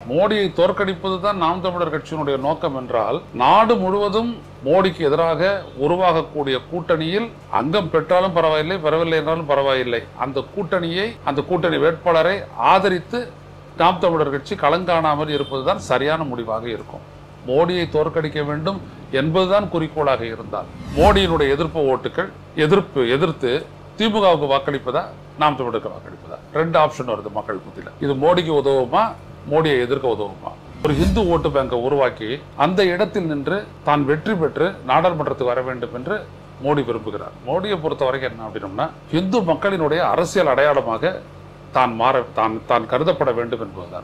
மோடியை தோற்கடிப்பது தான் நாம் தமிழர் கட்சியினுடைய நோக்கம் என்றால் நாடு முழுவதும் மோடிக்கு எதிராக உருவாகக்கூடிய கூட்டணியில் அங்கம் பெற்றாலும் பரவாயில்லை பெறவில்லை என்றாலும் பரவாயில்லை அந்த கூட்டணியை அந்த கூட்டணி வேட்பாளரை ஆதரித்து நாம் தமிழர் கட்சி களங்காணாமல் இருப்பதுதான் சரியான முடிவாக இருக்கும் மோடியை தோற்கடிக்க வேண்டும் என்பதுதான் குறிக்கோளாக இருந்தால் மோடியினுடைய எதிர்ப்பு ஓட்டுகள் எதிர்ப்பு எதிர்த்து திமுகவுக்கு வாக்களிப்பதா நாம் தமிழருக்கு வாக்களிப்பதா ரெண்டு ஆப்ஷன் வருது மக்கள் மத்தியில் இது மோடிக்கு உதவுமா மோடியை எதிர்க்க உதவுமா ஒரு இந்து ஓட்டு பேங்கை உருவாக்கி அந்த இடத்தில் நின்று தான் வெற்றி பெற்று நாடாளுமன்றத்துக்கு வர வேண்டும் என்று மோடி விரும்புகிறார் மோடியை பொறுத்த வரைக்கும் என்ன அப்படின்னம்னா இந்து மக்களினுடைய அரசியல் அடையாளமாக தான் மாற தான் தான் கருதப்பட வேண்டும் என்பதுதான்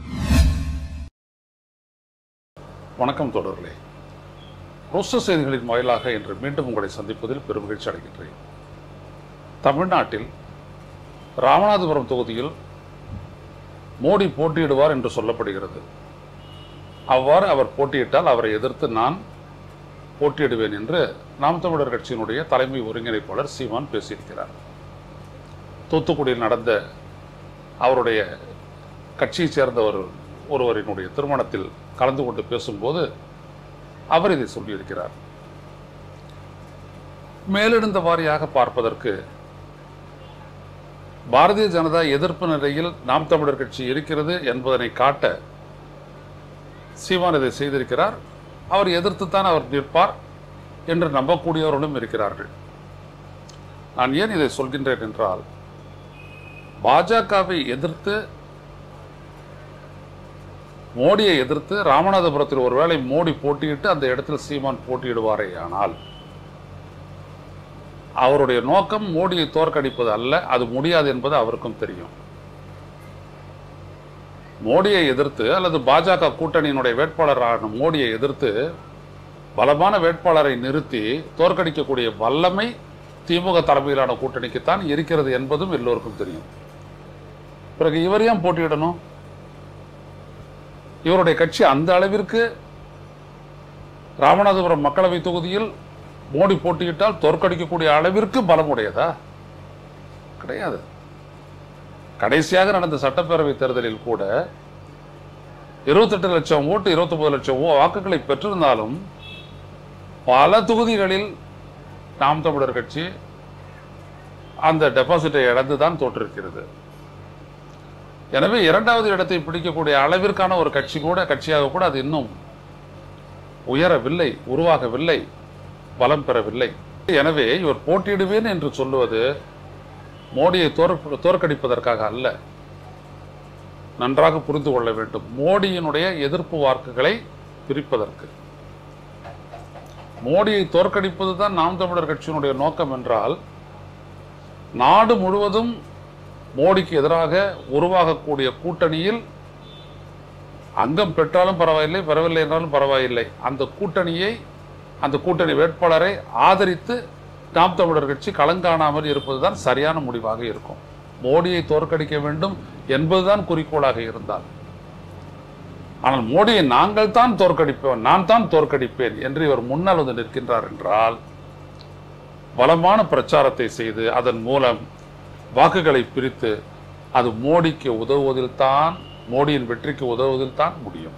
வணக்கம் தொடர்களே ரோஸ்ட செய்திகளின் வாயிலாக இன்று மீண்டும் உங்களை சந்திப்பதில் பெருமகிழ்ச்சி அடைகின்றேன் தமிழ்நாட்டில் ராமநாதபுரம் தொகுதியில் மோடி போட்டியிடுவார் என்று சொல்லப்படுகிறது அவ்வாறு அவர் போட்டியிட்டால் அவரை எதிர்த்து நான் போட்டியிடுவேன் என்று நாம் தமிழர் கட்சியினுடைய தலைமை ஒருங்கிணைப்பாளர் சீமான் பேசியிருக்கிறார் தூத்துக்குடியில் நடந்த அவருடைய கட்சியைச் சேர்ந்த ஒரு ஒருவரினுடைய திருமணத்தில் கலந்து கொண்டு பேசும்போது அவர் இதை சொல்லியிருக்கிறார் மேலெழுந்த வாரியாக பார்ப்பதற்கு பாரதிய ஜனதா எதிர்ப்பு நிலையில் நாம் தமிழர் கட்சி இருக்கிறது என்பதனை காட்ட சீமான் இதை செய்திருக்கிறார் அவர் எதிர்த்துத்தான் அவர் நிற்பார் என்று நம்பக்கூடியவர்களும் இருக்கிறார்கள் நான் ஏன் இதை சொல்கின்றேன் என்றால் பாஜகவை எதிர்த்து மோடியை எதிர்த்து ராமநாதபுரத்தில் ஒருவேளை மோடி போட்டியிட்டு அந்த இடத்தில் சீமான் போட்டியிடுவாரே ஆனால் அவருடைய நோக்கம் மோடியை தோற்கடிப்பது அல்ல அது முடியாது என்பது அவருக்கும் தெரியும் மோடியை எதிர்த்து அல்லது பாஜக கூட்டணியினுடைய வேட்பாளரான மோடியை எதிர்த்து பலமான வேட்பாளரை நிறுத்தி தோற்கடிக்கக்கூடிய வல்லமை திமுக தலைமையிலான கூட்டணிக்குத்தான் இருக்கிறது என்பதும் எல்லோருக்கும் தெரியும் பிறகு இவர் ஏன் போட்டியிடணும் இவருடைய கட்சி அந்த அளவிற்கு ராமநாதபுரம் மக்களவை தொகுதியில் மோடி போட்டியிட்டால் தோற்கடிக்கக்கூடிய அளவிற்கு பலமுடையதா கிடையாது கடைசியாக நடந்த சட்டப்பேரவை தேர்தலில் கூட இருபத்தெட்டு லட்சம் ஓட்டு இருபத்தொன்பது லட்சம் ஓ- வாக்குகளை பெற்றிருந்தாலும் பல தொகுதிகளில் நாம் தமிழர் கட்சி அந்த டெபாசிட்டை இழந்துதான் தோற்றிருக்கிறது எனவே இரண்டாவது இடத்தை பிடிக்கக்கூடிய அளவிற்கான ஒரு கட்சி கூட கட்சியாக கூட அது இன்னும் உயரவில்லை உருவாகவில்லை பலம் பெறவில்லை எனவே இவர் போட்டியிடுவேன் என்று சொல்லுவது மோடியை தோற்க தோற்கடிப்பதற்காக அல்ல நன்றாக புரிந்து கொள்ள வேண்டும் மோடியினுடைய எதிர்ப்பு வாக்குகளை பிரிப்பதற்கு மோடியை தோற்கடிப்பது தான் நாம் தமிழர் கட்சியினுடைய நோக்கம் என்றால் நாடு முழுவதும் மோடிக்கு எதிராக உருவாகக்கூடிய கூட்டணியில் அங்கம் பெற்றாலும் பரவாயில்லை பெறவில்லை என்றாலும் பரவாயில்லை அந்த கூட்டணியை அந்த கூட்டணி வேட்பாளரை ஆதரித்து நாம் தமிழர் கட்சி களங்காணாமல் இருப்பதுதான் சரியான முடிவாக இருக்கும் மோடியை தோற்கடிக்க வேண்டும் என்பதுதான் குறிக்கோளாக இருந்தால் ஆனால் மோடியை நாங்கள் தான் தோற்கடிப்போம் நான் தான் தோற்கடிப்பேன் என்று இவர் முன்னால் வந்து நிற்கின்றார் என்றால் பலமான பிரச்சாரத்தை செய்து அதன் மூலம் வாக்குகளை பிரித்து அது மோடிக்கு உதவுவதில் தான் மோடியின் வெற்றிக்கு உதவுவதில் தான் முடியும்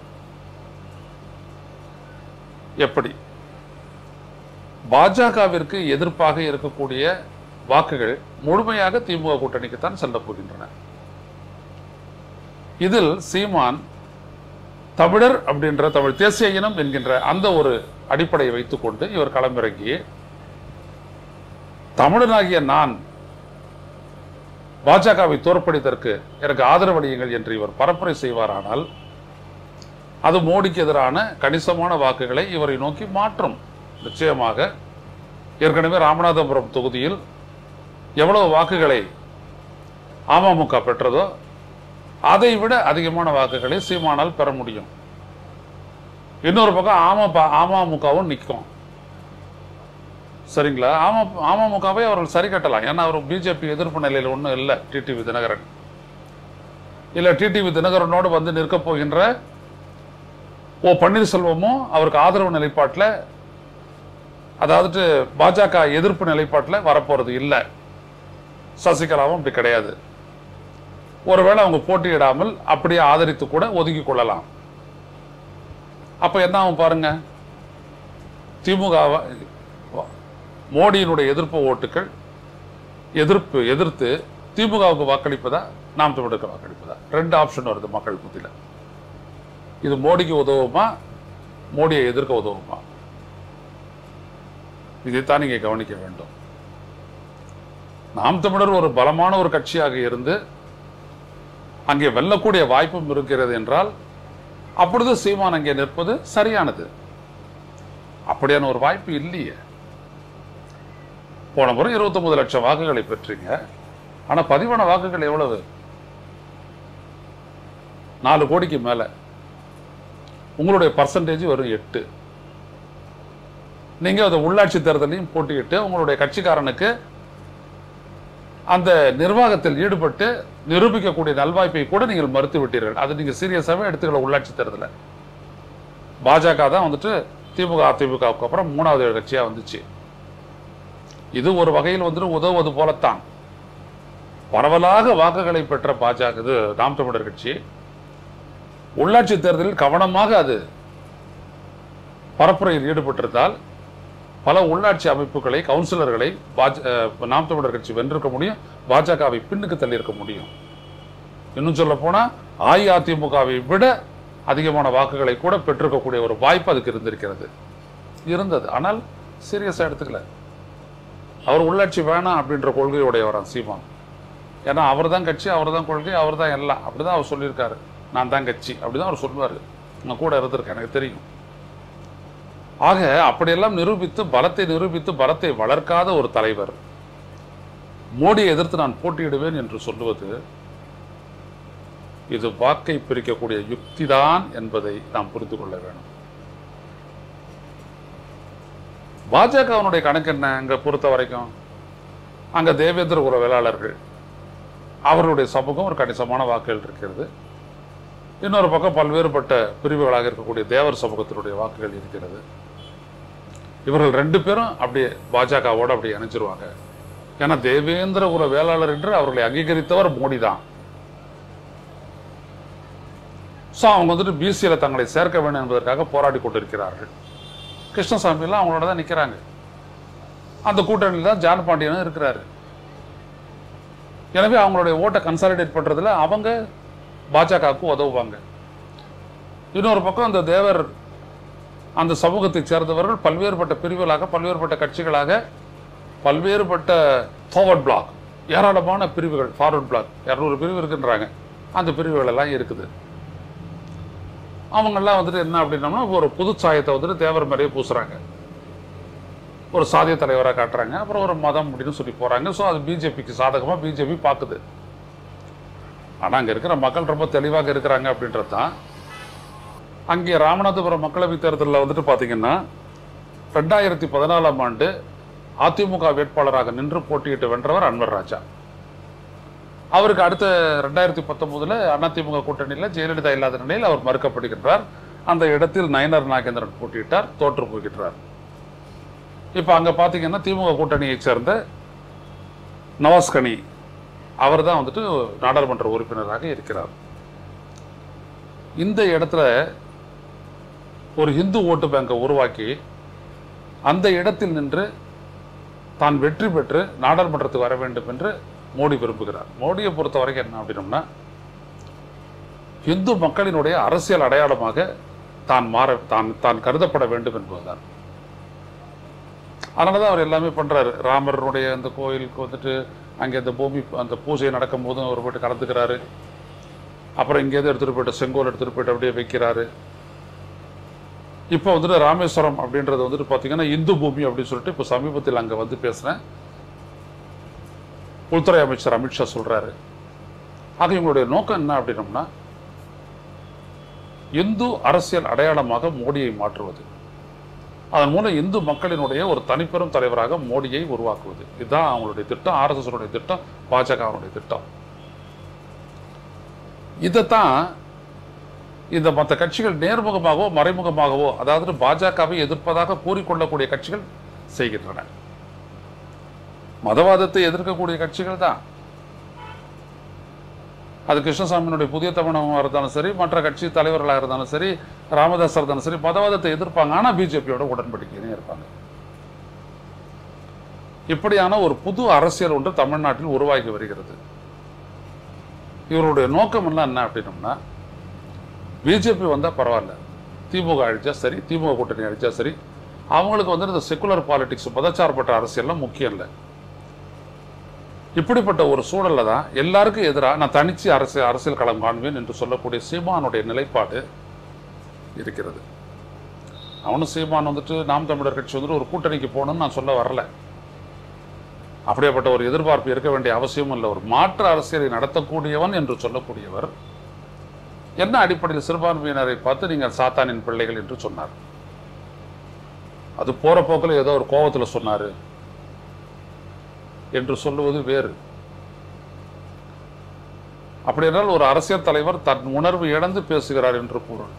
எப்படி பாஜகவிற்கு எதிர்ப்பாக இருக்கக்கூடிய வாக்குகள் முழுமையாக திமுக கூட்டணிக்குத்தான் செல்லப் போகின்றன இதில் சீமான் தமிழர் அப்படின்ற தமிழ் தேசிய இனம் என்கின்ற அந்த ஒரு அடிப்படையை வைத்துக்கொண்டு இவர் களமிறங்கி தமிழனாகிய நான் பாஜகவை தோற்கடித்ததற்கு எனக்கு ஆதரவளியுங்கள் என்று இவர் பரப்புரை செய்வாரானால் அது மோடிக்கு எதிரான கணிசமான வாக்குகளை இவரை நோக்கி மாற்றும் நிச்சயமாக ஏற்கனவே ராமநாதபுரம் தொகுதியில் எவ்வளவு வாக்குகளை அமமுக பெற்றதோ அதை விட அதிகமான வாக்குகளை சீமானால் பெற முடியும் இன்னொரு பக்கம் அமப அமமுகவும் நிற்கும் சரிங்களா அம அமமுகவை அவர்கள் சரி கட்டலாம் ஏன்னா அவர் பிஜேபி எதிர்ப்பு நிலையில் ஒன்றும் இல்லை டிடிவி தினகரன் இல்லை டிடிவி தினகரனோடு வந்து நிற்கப் போகின்ற ஓ பன்னீர்செல்வமும் அவருக்கு ஆதரவு நிலைப்பாட்டில் அதாவது பாஜக எதிர்ப்பு நிலைப்பாட்டில் வரப்போறது இல்லை சசிகலாவும் அப்படி கிடையாது ஒருவேளை அவங்க போட்டியிடாமல் அப்படியே ஆதரித்து கூட ஒதுக்கி கொள்ளலாம் அப்ப என்ன ஆகும் பாருங்க திமுக மோடியினுடைய எதிர்ப்பு ஓட்டுகள் எதிர்ப்பு எதிர்த்து திமுகவுக்கு வாக்களிப்பதா நாம் தமிழருக்கு வாக்களிப்பதா ரெண்டு ஆப்ஷன் வருது மக்கள் மத்தியில இது மோடிக்கு உதவுமா மோடியை எதிர்க்க உதவுமா இதைத்தான் நீங்க கவனிக்க வேண்டும் நாம் தமிழர் ஒரு பலமான ஒரு கட்சியாக இருந்து அங்கே வெல்லக்கூடிய வாய்ப்பும் இருக்கிறது என்றால் அப்பொழுது சீமான் அங்கே நிற்பது சரியானது அப்படியான ஒரு வாய்ப்பு இல்லையே போன முறை 29 லட்சம் வாக்குகளை பெற்றீங்க ஆனா பதிவான வாக்குகள் எவ்வளவு நாலு கோடிக்கு மேல உங்களுடைய பர்சன்டேஜ் வரும் எட்டு நீங்க அந்த உள்ளாட்சி தேர்தலையும் போட்டியிட்டு உங்களுடைய கட்சிக்காரனுக்கு அந்த நிர்வாகத்தில் ஈடுபட்டு நிரூபிக்கக்கூடிய நல்வாய்ப்பை கூட நீங்கள் மறுத்து விட்டீர்கள் அது நீங்க சீரியஸாவே எடுத்துக்கல உள்ளாட்சி தேர்தலை பாஜக தான் வந்துட்டு திமுக அதிமுகவுக்கு அப்புறம் மூணாவது கட்சியா வந்துச்சு இது ஒரு வகையில் வந்துட்டு உதவுவது போலத்தான் பரவலாக வாக்குகளை பெற்ற பாஜக இது நாம் தமிழர் கட்சி உள்ளாட்சி தேர்தலில் கவனமாக அது பரப்புரையில் ஈடுபட்டிருந்தால் பல உள்ளாட்சி அமைப்புகளை கவுன்சிலர்களை பாஜ அஹ், நாம் தமிழர் கட்சி வென்றிருக்க முடியும் பாஜகவை பின்னுக்கு தள்ளியிருக்க முடியும் இன்னும் சொல்ல போனா அஇஅதிமுகவை விட அதிகமான வாக்குகளை கூட பெற்றிருக்கக்கூடிய ஒரு வாய்ப்பு அதுக்கு இருந்திருக்கிறது இருந்தது ஆனால் சீரியஸா எடுத்துக்கல அவர் உள்ளாட்சி வேணாம் அப்படின்ற கொள்கையுடையவரான் சீமான் ஏன்னா அவர் தான் கட்சி அவர் தான் கொள்கை அவர் தான் எல்லாம் அப்படிதான் அவர் சொல்லியிருக்காரு நான் தான் கட்சி அப்படிதான் அவர் சொல்லுவார் நான் கூட இருந்திருக்கேன் எனக்கு தெரியும் ஆக அப்படியெல்லாம் நிரூபித்து பலத்தை நிரூபித்து பலத்தை வளர்க்காத ஒரு தலைவர் மோடியை எதிர்த்து நான் போட்டியிடுவேன் என்று சொல்லுவது இது வாக்கை பிரிக்கக்கூடிய யுக்திதான் என்பதை நாம் புரிந்து கொள்ள வேண்டும் பாஜகவினுடைய கணக்கு என்ன அங்க பொறுத்த வரைக்கும் அங்க தேவேந்திர குல வேளாளர்கள் அவர்களுடைய சமூகம் ஒரு கணிசமான வாக்குகள் இருக்கிறது இன்னொரு பக்கம் பல்வேறுபட்ட பிரிவுகளாக இருக்கக்கூடிய தேவர் சமூகத்தினுடைய வாக்குகள் இருக்கிறது இவர்கள் ரெண்டு பேரும் அப்படியே பாஜகவோட அப்படியே இணைஞ்சிருவாங்க ஏன்னா தேவேந்திர குல வேளாளர் என்று அவர்களை அங்கீகரித்தவர் மோடி தான் ஸோ அவங்க வந்துட்டு பிசியில தங்களை சேர்க்க வேண்டும் என்பதற்காக போராடி கொண்டிருக்கிறார்கள் கிருஷ்ணசாமி எல்லாம் அவங்களோட தான் நிக்கிறாங்க அந்த கூட்டணியில் தான் ஜான் பாண்டியனும் இருக்கிறாரு எனவே அவங்களுடைய ஓட்டை கன்சாலிடேட் பண்றதுல அவங்க பாஜகவுக்கு உதவுவாங்க இன்னொரு பக்கம் அந்த தேவர் அந்த சமூகத்தைச் சேர்ந்தவர்கள் பல்வேறுபட்ட பிரிவுகளாக பல்வேறுபட்ட கட்சிகளாக பல்வேறுபட்ட ஃபார்வர்ட் பிளாக் ஏராளமான பிரிவுகள் ஃபார்வர்ட் பிளாக் இரநூறு பிரிவு இருக்குன்றாங்க அந்த பிரிவுகள் எல்லாம் இருக்குது அவங்கெல்லாம் வந்துட்டு என்ன அப்படின்னம்னா ஒரு புது சாயத்தை வந்துட்டு தேவர் மாதிரியே பூசுறாங்க ஒரு சாதிய தலைவராக காட்டுறாங்க அப்புறம் ஒரு மதம் அப்படின்னு சொல்லி போறாங்க ஸோ அது பிஜேபிக்கு சாதகமாக பிஜேபி பார்க்குது ஆனால் அங்கே இருக்கிற மக்கள் ரொம்ப தெளிவாக இருக்கிறாங்க அப்படின்றது தான் அங்கே ராமநாதபுரம் மக்களவை தேர்தலில் வந்துட்டு பார்த்தீங்கன்னா ரெண்டாயிரத்தி பதினாலாம் ஆண்டு அதிமுக வேட்பாளராக நின்று போட்டியிட்டு வென்றவர் அன்வர் ராஜா அவருக்கு அடுத்த ரெண்டாயிரத்தி பத்தொன்பதுல அதிமுக கூட்டணியில் ஜெயலலிதா இல்லாத நிலையில் அவர் மறுக்கப்படுகின்றார் அந்த இடத்தில் நயனார் நாகேந்திரன் போட்டியிட்டார் தோற்று போகின்றார் இப்போ அங்க பாத்தீங்கன்னா திமுக கூட்டணியைச் சேர்ந்த நவாஸ்கனி அவர் தான் வந்துட்டு நாடாளுமன்ற உறுப்பினராக இருக்கிறார் இந்த இடத்துல ஒரு இந்து ஓட்டு பேங்கை உருவாக்கி அந்த இடத்தில் நின்று தான் வெற்றி பெற்று நாடாளுமன்றத்துக்கு வர வேண்டும் என்று மோடி விரும்புகிறார் மோடியை பொறுத்த வரைக்கும் என்ன அப்படின்னம்னா இந்து மக்களினுடைய அரசியல் அடையாளமாக தான் மாற தான் தான் கருதப்பட வேண்டும் என்பதுதான் அதனால தான் அவர் எல்லாமே பண்றாரு ராமருடைய அந்த கோயிலுக்கு வந்துட்டு அங்கே அந்த பூமி அந்த பூஜை நடக்கும் போதும் அவர் போயிட்டு கலந்துக்கிறாரு அப்புறம் இங்கேருந்து எடுத்துட்டு போயிட்டு செங்கோல் எடுத்துட்டு போயிட்டு அப்படியே வைக்கிறாரு இப்போ வந்துட்டு ராமேஸ்வரம் அப்படின்றது வந்துட்டு பார்த்தீங்கன்னா இந்து பூமி அப்படின்னு சொல்லிட்டு இப்போ சமீபத்தில் அங்கே வந்து பேசினேன் உள்துறை அமைச்சர் அமித்ஷா சொல்றாரு ஆக இவங்களுடைய நோக்கம் என்ன அப்படின்னம்னா இந்து அரசியல் அடையாளமாக மோடியை மாற்றுவது அதன் மூலம் இந்து மக்களினுடைய ஒரு தனிப்பெரும் தலைவராக மோடியை உருவாக்குவது இதுதான் அவங்களுடைய திட்டம் ஆர்எஸ்எஸ் திட்டம் பாஜகவினுடைய திட்டம் இதைத்தான் இந்த மற்ற கட்சிகள் நேர்முகமாகவோ மறைமுகமாகவோ அதாவது பாஜகவை எதிர்ப்பதாக கூறிக்கொள்ளக்கூடிய கட்சிகள் செய்கின்றன மதவாதத்தை எதிர்க்கக்கூடிய கட்சிகள் தான் அது கிருஷ்ணசாமியினுடைய புதிய தமிழகமாக இருந்தாலும் சரி மற்ற கட்சி தலைவர்களாக இருந்தாலும் சரி ராமதாஸ் இருந்தாலும் சரி மதவாதத்தை எதிர்ப்பாங்க ஆனால் பிஜேபியோட உடன்படிக்கையிலே இருப்பாங்க இப்படியான ஒரு புது அரசியல் ஒன்று தமிழ்நாட்டில் உருவாகி வருகிறது இவருடைய நோக்கம் எல்லாம் என்ன அப்படின்னம்னா பிஜேபி வந்தால் பரவாயில்ல திமுக அழிச்சா சரி திமுக கூட்டணி அழிச்சா சரி அவங்களுக்கு வந்து இந்த செக்குலர் பாலிடிக்ஸ் மதச்சார்பற்ற அரசியல்லாம் முக்கியம் இல்லை இப்படிப்பட்ட ஒரு சூழல்ல தான் எல்லாருக்கும் எதிராக நான் தனிச்சு அரசியல் அரசியல் களம் காண்பேன் என்று சொல்லக்கூடிய சீமானுடைய நிலைப்பாடு இருக்கிறது அவனும் சீமான் வந்துட்டு நாம் தமிழர் கட்சி வந்துட்டு ஒரு கூட்டணிக்கு போகணும்னு நான் சொல்ல வரல அப்படியாப்பட்ட ஒரு எதிர்பார்ப்பு இருக்க வேண்டிய அவசியமும் இல்லை ஒரு மாற்று அரசியலை நடத்தக்கூடியவன் என்று சொல்லக்கூடியவர் என்ன அடிப்படையில் சிறுபான்மையினரை பார்த்து நீங்கள் சாத்தானின் பிள்ளைகள் என்று சொன்னார் அது போற போக்கில் ஏதோ ஒரு கோபத்துல சொன்னாரு என்று சொல்லுவது வேறு அப்படி என்றால் ஒரு அரசியல் தலைவர் தன் உணர்வு இழந்து பேசுகிறார் என்று பொருள்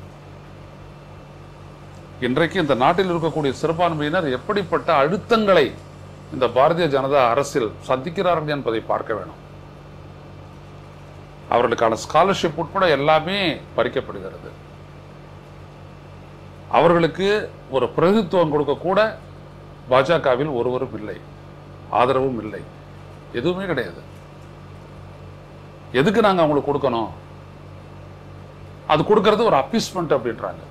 இன்றைக்கு இந்த நாட்டில் இருக்கக்கூடிய சிறுபான்மையினர் எப்படிப்பட்ட அழுத்தங்களை இந்த பாரதிய ஜனதா அரசில் சந்திக்கிறார்கள் என்பதை பார்க்க வேணும் அவர்களுக்கான ஸ்காலர்ஷிப் உட்பட எல்லாமே பறிக்கப்படுகிறது அவர்களுக்கு ஒரு பிரதித்துவம் கொடுக்க கூட பாஜகவில் ஒருவரும் இல்லை ஆதரவும் இல்லை எதுவுமே கிடையாது எதுக்கு நாங்க அவங்களுக்கு கொடுக்கணும் அது கொடுக்கறது ஒரு அப்பீஸ்மெண்ட் அப்படின்றாங்க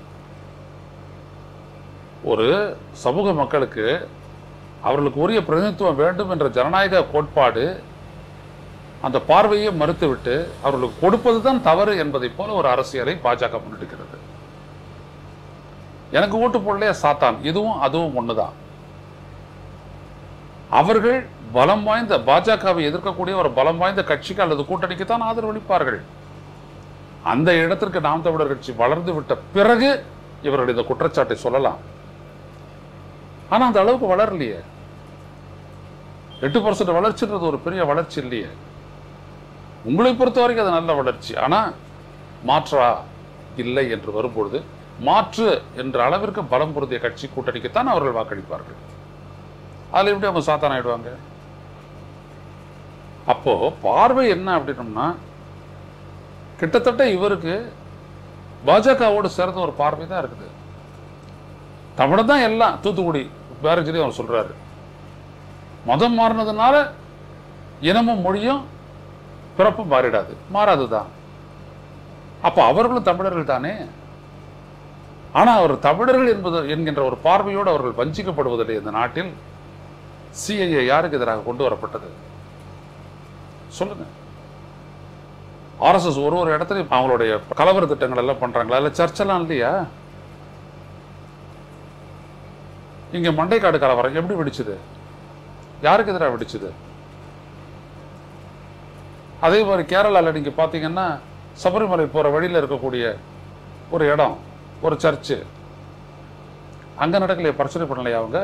ஒரு சமூக மக்களுக்கு அவர்களுக்கு உரிய பிரதிநிதித்துவம் வேண்டும் என்ற ஜனநாயக கோட்பாடு அந்த பார்வையை மறுத்துவிட்டு அவர்களுக்கு கொடுப்பதுதான் தவறு என்பதை போல ஒரு அரசியலை பாஜக முன்னெடுக்கிறது எனக்கு ஓட்டு போடலையா சாத்தான் இதுவும் அதுவும் ஒண்ணுதான் அவர்கள் பலம் வாய்ந்த பாஜகவை எதிர்க்கக்கூடிய ஒரு பலம் வாய்ந்த கட்சிக்கு அல்லது கூட்டணிக்கு தான் ஆதரவளிப்பார்கள் அந்த இடத்திற்கு நாம் தமிழர் கட்சி வளர்ந்து விட்ட பிறகு இவர்கள் இந்த குற்றச்சாட்டை சொல்லலாம் ஆனா அந்த அளவுக்கு வளரலையே எட்டு பர்சன்ட் வளர்ச்சின்றது ஒரு பெரிய வளர்ச்சி இல்லையே உங்களை பொறுத்த வரைக்கும் அது நல்ல வளர்ச்சி ஆனா மாற்றா இல்லை என்று வரும்பொழுது மாற்று என்ற அளவிற்கு பலம் பொருந்திய கட்சி கூட்டணிக்குத்தான் அவர்கள் வாக்களிப்பார்கள் அதுல எப்படி அவங்க சாத்தான் ஆயிடுவாங்க அப்போ பார்வை என்ன அப்படின்னம்னா கிட்டத்தட்ட இவருக்கு பாஜகவோடு சேர்ந்த ஒரு பார்வை தான் இருக்குது தமிழ் தான் எல்லாம் தூத்துக்குடி பேரஞ்சலி அவர் சொல்றாரு மதம் மாறினதுனால இனமும் மொழியும் பிறப்பும் மாறிடாது மாறாதுதான் அப்ப அவர்களும் தமிழர்கள் தானே ஆனா அவர் தமிழர்கள் என்பது என்கின்ற ஒரு பார்வையோடு அவர்கள் வஞ்சிக்கப்படுவதில்லை இந்த நாட்டில் சிஐஏ யாருக்கு எதிராக கொண்டு வரப்பட்டது சொல்லுங்க ஆர்எஸ்எஸ் ஒரு ஒரு இடத்துலையும் அவங்களுடைய கலவர திட்டங்கள் எல்லாம் பண்றாங்களா இல்ல சர்ச்செல்லாம் இல்லையா இங்க மண்டைக்காடு கலவரம் எப்படி வெடிச்சது யாருக்கு எதிராக வெடிச்சது அதே மாதிரி கேரளால நீங்க பாத்தீங்கன்னா சபரிமலை போற வழியில இருக்கக்கூடிய ஒரு இடம் ஒரு சர்ச்சு அங்க நடக்கலையா பிரச்சனை பண்ணலையா அவங்க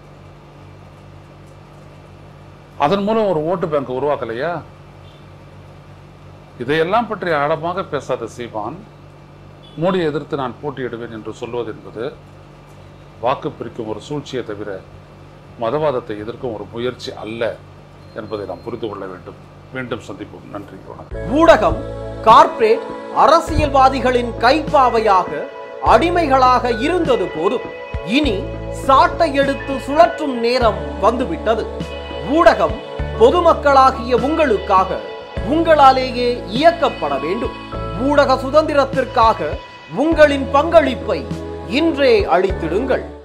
அதன் மூலம் ஒரு ஓட்டு பேங்க் உருவாக்கலையா இதையெல்லாம் பற்றி ஆழமாக பேசாத சீமான் மோடியை எதிர்த்து நான் போட்டியிடுவேன் என்று சொல்வது என்பது வாக்கு பிரிக்கும் ஒரு சூழ்ச்சியை தவிர மதவாதத்தை எதிர்க்கும் ஒரு முயற்சி அல்ல என்பதை நாம் புரிந்து கொள்ள வேண்டும் மீண்டும் சந்திப்போம் நன்றி வணக்கம் ஊடகம் கார்ப்பரேட் அரசியல்வாதிகளின் கைப்பாவையாக அடிமைகளாக இருந்தது போதும் இனி சாட்டை எடுத்து சுழற்றும் நேரம் வந்துவிட்டது ஊடகம் பொதுமக்களாகிய உங்களுக்காக உங்களாலேயே இயக்கப்பட வேண்டும் ஊடக சுதந்திரத்திற்காக உங்களின் பங்களிப்பை இன்றே அளித்திடுங்கள்